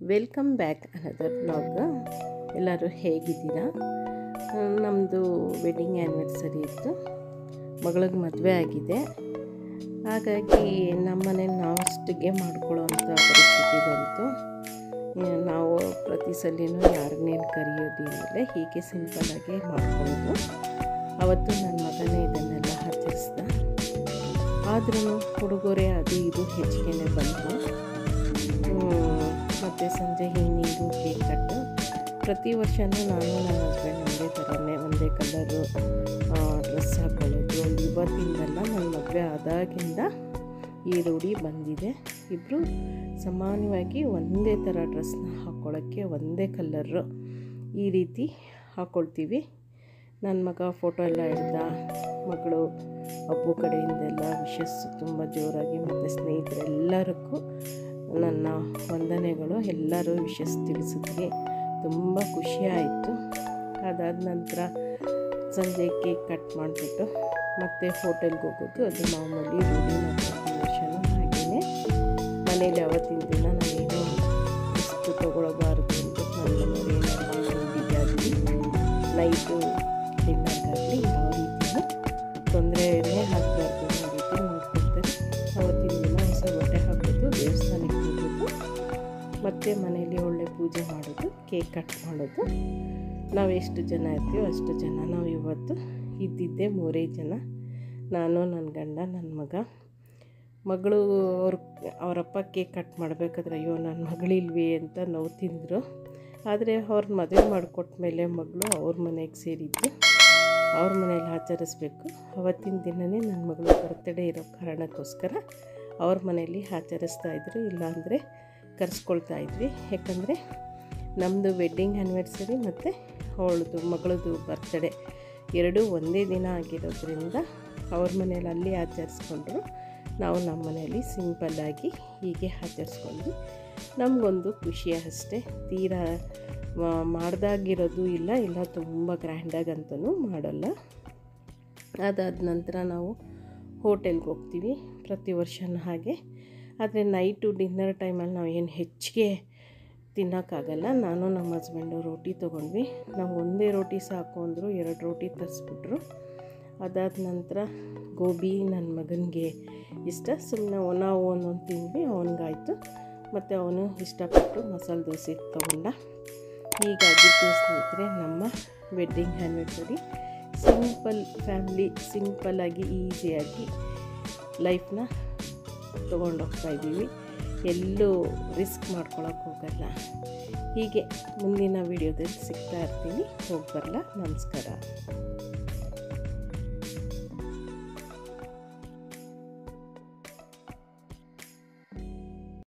welcome back another blog ಎಲ್ಲರೂ ಹೇಗಿದ್ದೀರಾ ನಮ್ಮದು ವೆಡ್ಡಿಂಗ್ ಆ್ಯನಿವರ್ಸರಿ ಇತ್ತು ಮಗಳಿಗೆ ಮದುವೆ ಆಗಿದೆ ಹಾಗಾಗಿ ನಮ್ಮ ಮನೇಲಿ ನಾವು ಅಷ್ಟಿಗೆ ಮಾಡ್ಕೊಳ್ಳೋವಂಥ ಪರಿಸ್ಥಿತಿ ಬಂತು ಆ, ನಾವು ಪ್ರತಿ ಸಲಿನೂ ಯಾರನ್ನೇನು ಕರೆಯೋದಿಲ್ಲ ಹೀಗೆ ಸಿಂಪಲ್ಲಾಗಿ ಮಾಡ್ಕೊಳ್ಳೋದು ಅವತ್ತು ನನ್ನ ಮಗನೇ ಇದನ್ನೆಲ್ಲ ಆಚರಿಸ್ದ ಆದ್ರೂ ಉಡುಗೊರೆ ಅದು ಇದು ಹೆಚ್ಚಿಗೆನೇ ಬಂತು ಮತ್ತು ಸಂಜೆ ಹಿಂಗಿಂಗು ಕೇಕ್ ಕಟ್ಟು ಪ್ರತಿ ವರ್ಷವೂ ನಾನು ನನ್ನ ಹಸ್ಬೆಂಡ್ ಒಂದೇ ಥರನೇ ಒಂದೇ ಕಲರು ಡ್ರೆಸ್ ಹಾಕೊಳ್ಳೋದು ಇವತ್ತಿಂದಲ್ಲ ನನ್ನ ಮದುವೆ ಆದಾಗಿಂದ ಈ ರೂಢಿ ಬಂದಿದೆ ಇಬ್ಬರು ಸಮಾನವಾಗಿ ಒಂದೇ ಥರ ಡ್ರೆಸ್ನ ಹಾಕ್ಕೊಳ್ಳೋಕ್ಕೆ ಒಂದೇ ಕಲರು ಈ ರೀತಿ ಹಾಕ್ಕೊಳ್ತೀವಿ ನನ್ನ ಮಗ ಫೋಟೋ ಎಲ್ಲ ಹಿಡ್ದ ಮಗಳು ಅಬ್ಬು ಕಡೆಯಿಂದೆಲ್ಲ ವಿಶಸ್ ತುಂಬ ಜೋರಾಗಿ ಮತ್ತು ಸ್ನೇಹಿತರೆಲ್ಲರಿಗೂ ನನ್ನ ವಂದನೆಗಳು ಎಲ್ಲರೂ ವಿಶಸ್ ತಿಳಿಸಿದ್ವಿ ತುಂಬ ಖುಷಿಯಾಯಿತು ಅದಾದ ನಂತರ ಸಂಜೆ ಕೇಕ್ ಕಟ್ ಮಾಡಿಬಿಟ್ಟು ಮತ್ತೆ ಹೋಟೆಲ್ಗೆ ಹೋಗೋದು ಅದು ಮಾಮೂಲಿ ರೂಢಿ ಪ್ರತಿ ವರ್ಷನೂ ಹಾಗೆಯೇ ಮನೇಲಿ ಅವತ್ತಿನ ದಿನ ನಾವೇನು ವಸ್ತು ತೊಗೊಳಬಾರ್ದು ಅಂತ ನನ್ನ ಮನೆಯವ್ರು ಏನಾದ್ರು ರೂಢಿಗಾಗಲಿ ನೈಟು ಡಿನ್ನರ್ಗಾಗಲಿ ಯಾವ ರೀತಿಯೂ ತೊಂದರೆನೇ ಆಗಬಾರ್ದು ಅನ್ನೋ ರೀತಿ ನೋಡ್ಕೊಳ್ತಾರೆ ಅವತ್ತಿನ ದಿನ ಹೊಸ ಬಟ್ಟೆ ಹಾಕೋದು ದೇವಸ್ಥಾನಕ್ಕೆ ಹೋಗೋದು ಮತ್ತು ಮನೆಯಲ್ಲಿ ಒಳ್ಳೆ ಪೂಜೆ ಮಾಡೋದು ಕೇಕ್ ಕಟ್ ಮಾಡೋದು ನಾವು ಎಷ್ಟು ಜನ ಇರ್ತೀವೋ ಅಷ್ಟು ಜನ ನಾವು ಇವತ್ತು ಇದ್ದಿದ್ದೆ ಮೂರೇ ಜನ ನಾನು ನನ್ನ ಗಂಡ ನನ್ನ ಮಗ ಮಗಳು ಅವ್ರ ಅವರಪ್ಪ ಕೇಕ್ ಕಟ್ ಮಾಡಬೇಕಾದ್ರೆ ಅಯ್ಯೋ ನನ್ನ ಮಗಳಿಲ್ವೇ ಅಂತ ನೋವು ತಿಂದರು ಆದರೆ ಅವ್ರ ಮದುವೆ ಮಾಡಿಕೊಟ್ಮೇಲೆ ಮಗಳು ಅವ್ರ ಮನೆಗೆ ಸೇರಿದ್ದು ಅವ್ರ ಮನೇಲಿ ಆಚರಿಸ್ಬೇಕು ಅವತ್ತಿನ ದಿನವೇ ನನ್ನ ಮಗಳು ಬರ್ತಡೇ ಇರೋ ಕಾರಣಕ್ಕೋಸ್ಕರ ಅವ್ರ ಮನೆಯಲ್ಲಿ ಆಚರಿಸ್ತಾ ಇದ್ರು ಇಲ್ಲಾಂದರೆ ಕರೆಸ್ಕೊಳ್ತಾ ಇದ್ವಿ ಯಾಕಂದರೆ ನಮ್ಮದು ವೆಡ್ಡಿಂಗ್ ಆ್ಯನಿವರ್ಸರಿ ಮತ್ತು ಅವಳದು ಮಗಳದು ಬರ್ತಡೇ ಎರಡೂ ಒಂದೇ ದಿನ ಆಗಿರೋದ್ರಿಂದ ಅವ್ರ ಮನೇಲಿ ಅಲ್ಲಿ ಆಚರಿಸ್ಕೊಂಡ್ರು ನಾವು ನಮ್ಮ ಮನೆಯಲ್ಲಿ ಸಿಂಪಲ್ಲಾಗಿ ಹೀಗೆ ಆಚರಿಸ್ಕೊಂಡ್ವಿ ನಮಗೊಂದು ಖುಷಿ ಅಷ್ಟೇ ತೀರಾ ಮಾ- ಮಾಡ್ದಾಗಿರೋದು ಇಲ್ಲ ಇಲ್ಲ ತುಂಬ ಗ್ರ್ಯಾಂಡಾಗಂತೂ ಮಾಡಲ್ಲ ಅದಾದ ನಂತರ ನಾವು ಹೋಟೆಲ್ಗೆ ಹೋಗ್ತೀವಿ ಪ್ರತಿ ವರ್ಷನೂ ಹಾಗೆ ಆದರೆ ನೈಟು ಡಿನ್ನರ್ ಟೈಮಲ್ಲಿ ನಾವು ಏನು ಹೆಚ್ಚಿಗೆ ತಿನ್ನೋಕ್ಕಾಗಲ್ಲ ನಾನು ನಮ್ಮ ಹಸ್ಬೆಂಡು ರೋಟಿ ತೊಗೊಂಡ್ವಿ ನಾವು ಒಂದೇ ರೋಟಿ ಸಾಕು ಅಂದರು ಎರಡು ರೋಟಿ ತರಿಸ್ಬಿಟ್ರು ಅದಾದ ನಂತರ ಗೋಬಿ ನನ್ನ ಮಗನಿಗೆ ಇಷ್ಟ ಸುಮ್ಮನೆ ನಾವು ಒಂದೊಂದು ತಿಂದ್ವಿ ಅವನಿಗಾಯಿತು ಮತ್ತು ಅವನು ಇಷ್ಟಪಟ್ಟು ಮಸಾಲೆ ದೋಸೆ ತೊಗೊಂಡ ಹೀಗಾಗಿದ್ದು ಸ್ನೇಹಿತರೆ ನಮ್ಮ ವೆಡ್ಡಿಂಗ್ ಆ್ಯನಿವರ್ಸರಿ ಸಿಂಪಲ್ ಫ್ಯಾಮ್ಲಿ ಸಿಂಪಲ್ಲಾಗಿ ಈಸಿಯಾಗಿ ಲೈಫ್ನ ತೊಗೊಂಡೋಗ್ತಾ ಇದ್ದೀವಿ ಎಲ್ಲೂ ರಿಸ್ಕ್ ಮಾಡ್ಕೊಳಕ್ಕೆ ಹೋಗಲ್ಲ ಹೀಗೆ ಮುಂದಿನ ವೀಡಿಯೋದಲ್ಲಿ ಸಿಗ್ತಾ ಇರ್ತೀನಿ ಹೋಗಿ ಬರಲ್ಲ ನಮಸ್ಕಾರ